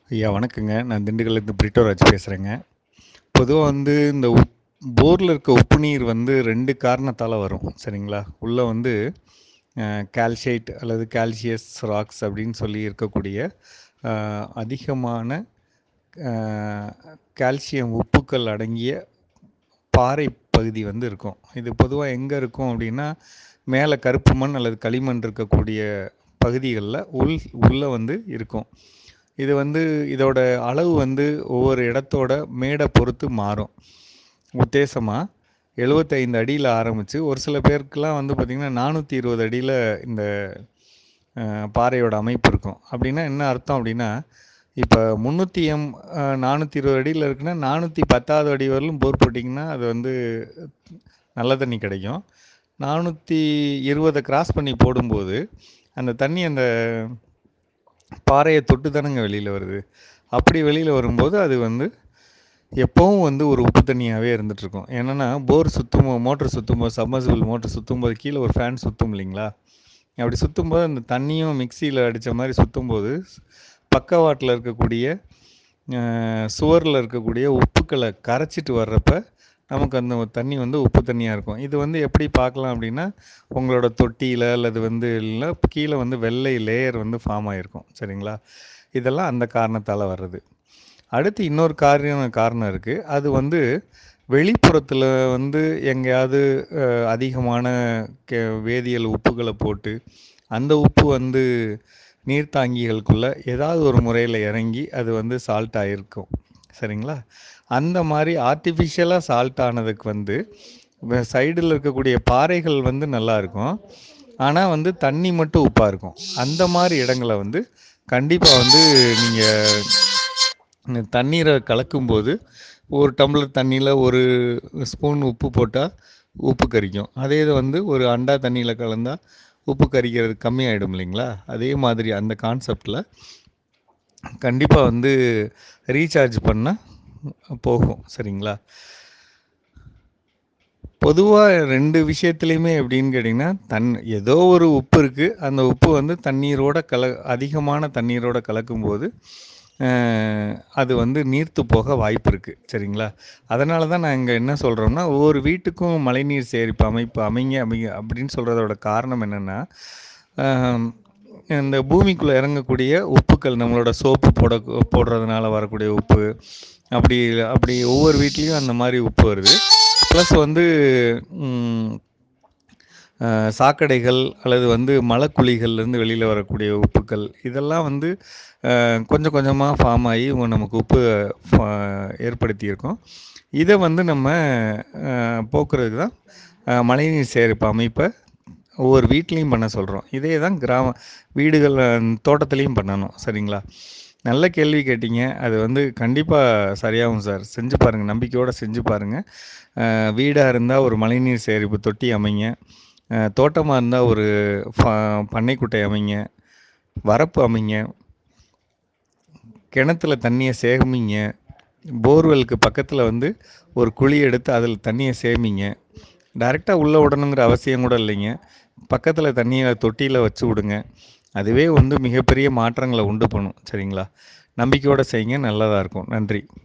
ஐயா வணக்கங்க. நான் திண்டுக்கல்லேருந்து பிரிட்டோராஜ் பேசுறேங்க. பொதுவா வந்து இந்த உப் போர்ல இருக்க உப்பு நீர் வந்து 2 காரணத்தால வரும். சரிங்களா? உள்ள வந்து அ கால்சைட் அல்லது கால்சியஸ் ராக்ஸ் அப்படின்னு சொல்லி இருக்கக்கூடிய அ அதிகமான அ கால்சியம் உப்புக்கள் அடங்கிய பாறை பகுதி வந்து இருக்கும். இது பொதுவா எங்க இருக்கும் அப்படின்னா, மேல கருப்பு மண் அல்லது களிமண் இருக்கக்கூடிய பகுதிகள்ல உள் உள்ள வந்து இருக்கும். இது வந்து இதோட அளவு வந்து ஒவ்வொரு இடத்தோட மேட பொறுத்து மாறும். உத்தேசமா 75 அடியில ஆரம்பிச்சு, ஒரு சில பேருக்குலாம் வந்து பார்த்தீங்கன்னா, 420 அடியில இந்த அ பாறையோட அமைப்பு இருக்கும். அப்படின்னா என்ன அர்த்தம் அப்படின்னா, இப்ப 300 எம் அ 420 அடியில இருக்குன்னா, 410வது அடி வரையிலும் போர் போட்டீங்கன்னா, அது வந்து நல்ல தண்ணி கிடைக்கும். 420 கிராஸ் பண்ணி போடும்போது, அந்த தண்ணி அந்த பாறைய தொட்டு தானங்க வெளியில வருது. அப்படி வெளியில வரும்போது, அது வந்து எப்பவும் வந்து ஒரு உப்பு தண்ணியாவே இருந்துட்டுருக்கும். என்னன்னா, போர் சுத்தும்போ மோட்டர் சுத்தும்போது சப்மர்சிபிள் மோட்டர் சுத்தும்போது கீழ ஒரு ஃபேன் சுத்தும் இல்லைங்களா? அப்படி சுத்தும்போது அந்த தண்ணியும் மிக்ஸியில அடிச்ச மாரி சுத்தும்போது, பக்கவாட்டுல இருக்கக்கூடிய அ சுவர்ல இருக்கக்கூடிய உப்புக்கள கரைச்சிட்டு வர்றப்ப, நமக்கு அந்த தண்ணி வந்து உப்பு தண்ணியா இருக்கும். இது வந்து எப்படி பார்க்கலாம் அப்படின்னா, உங்களோட தொட்டியில அல்லது வந்து இல்ல கீழ வந்து வெள்ளை லேயர் வந்து ஃபார்ம் ஆயிருக்கும். சரிங்களா? இதெல்லாம் அந்த காரணத்தால வர்றது. அடுத்து இன்னொரு காரியம் காரணம் இருக்கு. அது வந்து வெளிப்புறத்துல வந்து எங்கேயாவது அ அதிகமான கெ வேதியியல் உப்புகள போட்டு, அந்த உப்பு வந்து நீர்த்தாங்கிகளுக்குள்ள ஏதாவது ஒரு முறையில இறங்கி, அது வந்து சால்ட் ஆயிருக்கும். சரிங்களா? அந்த மாரி ஆர்ட்டிஃபிஷியலா சால்ட் ஆனதுக்கு வந்து, வ சைடுல இருக்கக்கூடிய பாறைகள் வந்து நல்லாருக்கும். ஆனா வந்து தண்ணி மட்டும் உப்பா இருக்கும். அந்த மாரி இடங்கள வந்து கண்டிப்பா வந்து நீங்க தண்ணீர கலக்கும்போது, 1 டம்ளர் தண்ணீல 1 ஸ்பூன் உப்பு போட்டா, உப்பு கரிக்கும். அதே இது வந்து ஒரு அண்டா தண்ணீல கலந்தா, உப்பு கரிக்கிறது கம்மியாயிடும் இல்லைங்களா? அதே மாதிரி அந்த கான்செப்ட்ல கண்டிப்பா வந்து ரீசார்ஜ் பண்ணா போகும். சரிங்களா? பொதுவா 2 விஷயத்துலயுமே எப்படின்னு கேட்டீங்கன்னா, தன் ஏதோ ஒரு உப்பு இருக்கு. அந்த உப்பு வந்து தண்ணீரோட கல அதிகமான தண்ணீரோட கலக்கும்போது, அ அது வந்து நீர்த்து போக வாய்ப்பு இருக்கு. சரிங்களா? அதனால தான் நான் இங்க என்ன சொல்றோம்னா, ஒவ்வொரு வீட்டுக்கும் மழைநீர் சேகரிப்பு அமைப்பு அமைங்க அமைங்க அப்படின்னு சொல்றதோட காரணம் என்னன்னா, அ இந்த பூமிக்குள்ள இறங்கக்கூடிய உப்புக்கள் நம்மளோட சோப்பு போட போடுறதுனால வரக்கூடிய உப்பு, அப்படி அப்படி ஒவ்வொரு வீட்லயும் அந்த மாரி உப்பு வருது. பிளஸ் வந்து ம் அ சாக்கடைகள் அல்லது வந்து மழைக்குழிகள்லேருந்து வெளியில வரக்கூடிய உப்புக்கள், இதெல்லாம் வந்து அ கொஞ்சம் கொஞ்சமா ஃபார்ம் ஆயி நமக்கு உப்பு ஃப ஏற்படுத்தியிருக்கும். இத வந்து நம்ம அ போக்குறதுக்கு தான் அ மழைநீர் சேகரிப்பு அமைப்ப ஒவ்வொரு வீட்லயும் பண்ண சொல்றோம். இதே தான் கிராம வீடுகள் தோட்டத்திலயும் பண்ணணும். சரிங்களா? நல்ல கேள்வி கேட்டீங்க. அது வந்து கண்டிப்பா சரியாகும் சார். செஞ்சு பாருங்க. நம்பிக்கையோட செஞ்சு பாருங்க. அ வீடா இருந்தா ஒரு மழைநீர் சேகரிப்பு தொட்டி அமைங்க. அ தோட்டமா இருந்தா ஒரு ஃப பண்ணைக்குட்டை அமைங்க. வரப்பு அமைங்க. கிணத்துல தண்ணிய சேமிங்க. போர்வெலுக்கு பக்கத்துல வந்து ஒரு குழி எடுத்து அதில தண்ணிய சேமிங்க. டைரக்ட்டா உள்ள விடணுங்கிற அவசியம் கூட இல்லைங்க. பக்கத்துல தண்ணிய தொட்டியில வச்சு விடுங்க. அதுவே வந்து மிகப்பெரிய மாற்றங்கள உண்டு பண்ணும். சரிங்களா? நம்பிக்கையோட செய்யுங்க. நல்லதா இருக்கும். நன்றி.